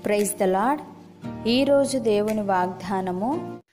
praise the lord ఈరోజు దేవుని వాగ్దానము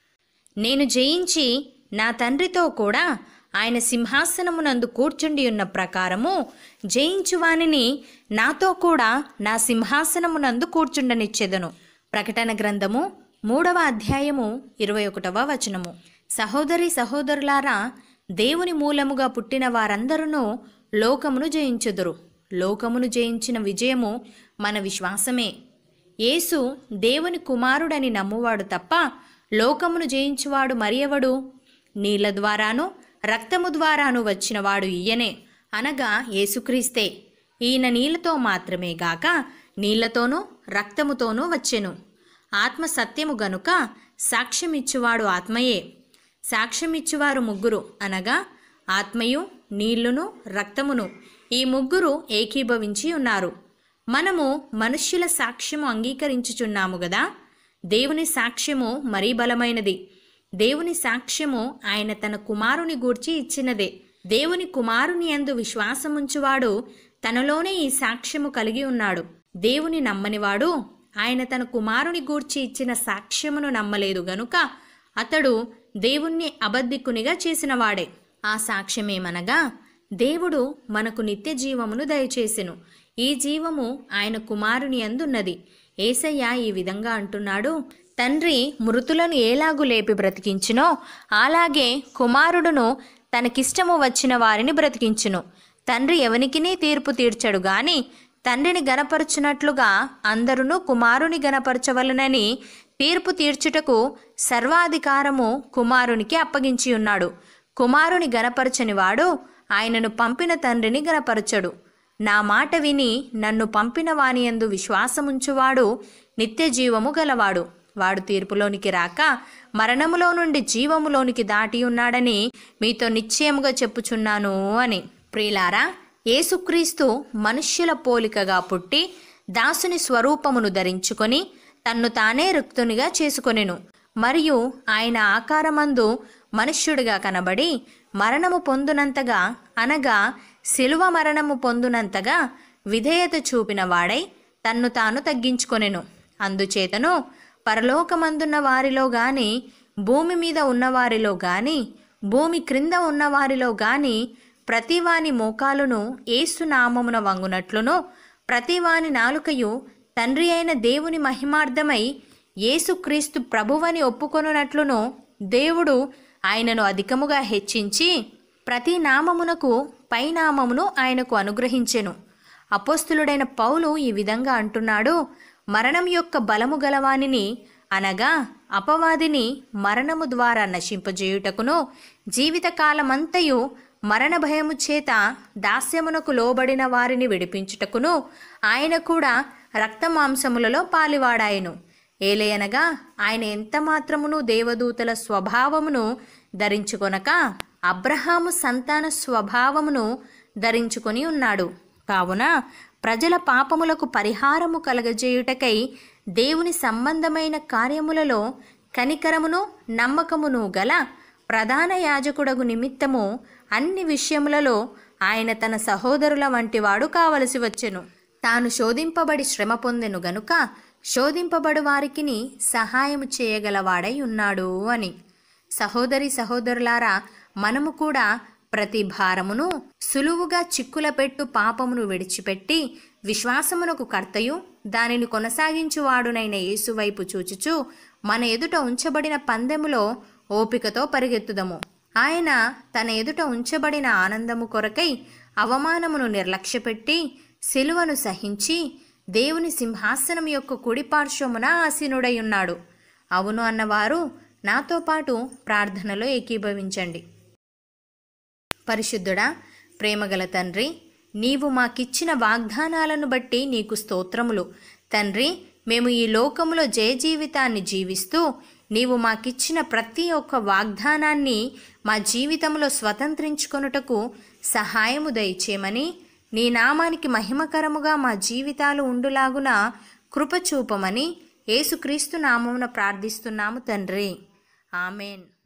నేను జయించి నా తండ్రితో కూడా ఆయన సింహాసనమునందు కూర్చుండి ఉన్న ప్రకారము జయించువానిని నాతో కూడా నా సింహాసనమునందు కూర్చుండనిచ్చెదను ప్రకటన గ్రంథము మూడవ అధ్యాయము ఇరవై ఒకటవ వచనము సహోదరి సహోదరులారా దేవుని మూలముగా పుట్టిన వారందరూ లోకమును జయించుదురు లోకమును జయించిన విజయము మన విశ్వాసమే యేసు దేవుని కుమారుడని నమ్మువాడు తప్ప లోకమును జయించువాడు మరి ఎవడు నీళ్ల ద్వారాను రక్తము ద్వారాను వచ్చినవాడు ఈయనే అనగా యేసుక్రీస్తే ఈయన నీళ్లతో మాత్రమే గాక నీళ్లతోనూ రక్తముతోనూ వచ్చెను ఆత్మ సత్యము గనుక సాక్ష్యమిచ్చువాడు ఆత్మయే సాక్ష్యమిచ్చువారు ముగ్గురు అనగా ఆత్మయు నీళ్లును రక్తమును ఈ ముగ్గురు ఏకీభవించి ఉన్నారు మనము మనుష్యుల సాక్ష్యము అంగీకరించుచున్నాము గదా దేవుని సాక్ష్యము మరీ బలమైనది దేవుని సాక్ష్యము ఆయన తన కుమారుని గూర్చి ఇచ్చినదే దేవుని కుమారుని యందు విశ్వాసముంచువాడు తనలోనే ఈ సాక్ష్యము కలిగి ఉన్నాడు దేవుని నమ్మనివాడు ఆయన తన కుమారుని గూర్చి ఇచ్చిన సాక్ష్యమును నమ్మలేదు గనుక అతడు దేవుణ్ణి అబద్ధికునిగా చేసినవాడే ఆ సాక్ష్యమేమనగా దేవుడు మనకు నిత్య జీవమును దయచేసెను ఈ జీవము ఆయన కుమారుని అందున్నది ఏసయ్య ఈ విధంగా అంటున్నాడు తండ్రి మృతులను ఏలాగు లేపి బ్రతికించునో అలాగే కుమారుడును తనకిష్టము వచ్చిన వారిని బ్రతికించును తండ్రి ఎవనికినీ తీర్పు తీర్చడు గాని తండ్రిని గనపరచునట్లుగా అందరును కుమారుని గనపరచవలనని తీర్పు తీర్చుటకు సర్వాధికారము కుమారునికి అప్పగించి ఉన్నాడు కుమారుని గనపరచని వాడు ఆయనను పంపిన తండ్రిని గనపరచడు నా మాట విని నన్ను పంపిన వానియందు విశ్వాసముంచువాడు నిత్య జీవము గలవాడు వాడు తీర్పులోనికి రాక మరణములో నుండి జీవములోనికి దాటి ఉన్నాడని మీతో నిశ్చయముగా చెప్పుచున్నాను అని ప్రియులారా యేసుక్రీస్తు మనుష్యుల పోలికగా పుట్టి దాసుని స్వరూపమును ధరించుకొని తన్ను తానే రుక్తునిగా చేసుకొనెను మరియు ఆయన ఆకారమందు మనుష్యుడిగా కనబడి మరణము పొందునంతగా అనగా శిలువ మరణము పొందునంతగా విధేయత చూపిన వాడై తన్ను తాను తగ్గించుకొనెను అందుచేతను పరలోకమందున్న వారిలో గాని భూమి మీద ఉన్నవారిలో గాని భూమి క్రింద ఉన్నవారిలో గాని ప్రతివాని మోకాలును ఏసునామమున వంగునట్లును ప్రతివాని నాలుకయు తండ్రి అయిన దేవుని మహిమార్థమై యేసుక్రీస్తు ప్రభువని ఒప్పుకొనున్నట్లును దేవుడు ఆయనను అధికముగా హెచ్చించి ప్రతి నామమునకు పైనామమును ఆయనకు అనుగ్రహించెను అపోస్తులుడైన పౌలు ఈ విధంగా అంటున్నాడు మరణం యొక్క బలము గలవానిని అనగా అపవాదిని మరణము ద్వారా నశింపజేయుటకును జీవితకాలమంతయు మరణ భయము చేత దాస్యమునకు లోబడిన వారిని విడిపించుటకును ఆయన కూడా రక్తమాంసములలో పాలివాడాయను ఏలయనగా ఆయన ఎంత మాత్రమును దేవదూతల స్వభావమును ధరించుకొనక అబ్రహాము సంతాన స్వభావమును ధరించుకొని ఉన్నాడు కావున ప్రజల పాపములకు పరిహారము కలగజేయుటకై దేవుని సంబంధమైన కార్యములలో కనికరమును నమ్మకమును గల ప్రధాన యాజకుడగు నిమిత్తము అన్ని విషయములలో ఆయన తన సహోదరుల వంటివాడు కావలసి వచ్చెను తాను శోధింపబడి శ్రమ పొందెను గనుక శోధింపబడు వారికిని సహాయము చేయగలవాడై ఉన్నాడు అని సహోదరి సహోదరులారా మనము కూడా ప్రతి భారమును సులువుగా చిక్కుల పెట్టు పాపమును విడిచిపెట్టి విశ్వాసమునకు కర్తయు దానిని కొనసాగించువాడునైన యేసువైపు చూచుచు మన ఎదుట ఉంచబడిన పందెములో ఓపికతో పరిగెత్తుదము ఆయన తన ఎదుట ఉంచబడిన ఆనందము కొరకై అవమానమును నిర్లక్ష్యపెట్టి సిలువను సహించి దేవుని సింహాసనం యొక్క కుడి పార్శ్వమున ఆసీనుడై ఉన్నాడు అవును అన్నవారు నాతో పాటు ప్రార్థనలో ఏకీభవించండి పరిశుద్ధుడా ప్రేమగల తండ్రి నీవు మాకిచ్చిన వాగ్దానాలను బట్టి నీకు స్తోత్రములు తండ్రి మేము ఈ లోకములో జయ జీవితాన్ని జీవిస్తూ నీవు మాకిచ్చిన ప్రతి ఒక్క వాగ్దానాన్ని మా జీవితంలో స్వతంత్రించుకొనుటకు సహాయము దయచేయమని నీ నామానికి మహిమకరముగా మా జీవితాలు ఉండులాగున కృపచూపమని యేసుక్రీస్తు నామమున ప్రార్థిస్తున్నాము తండ్రి ఆమెన్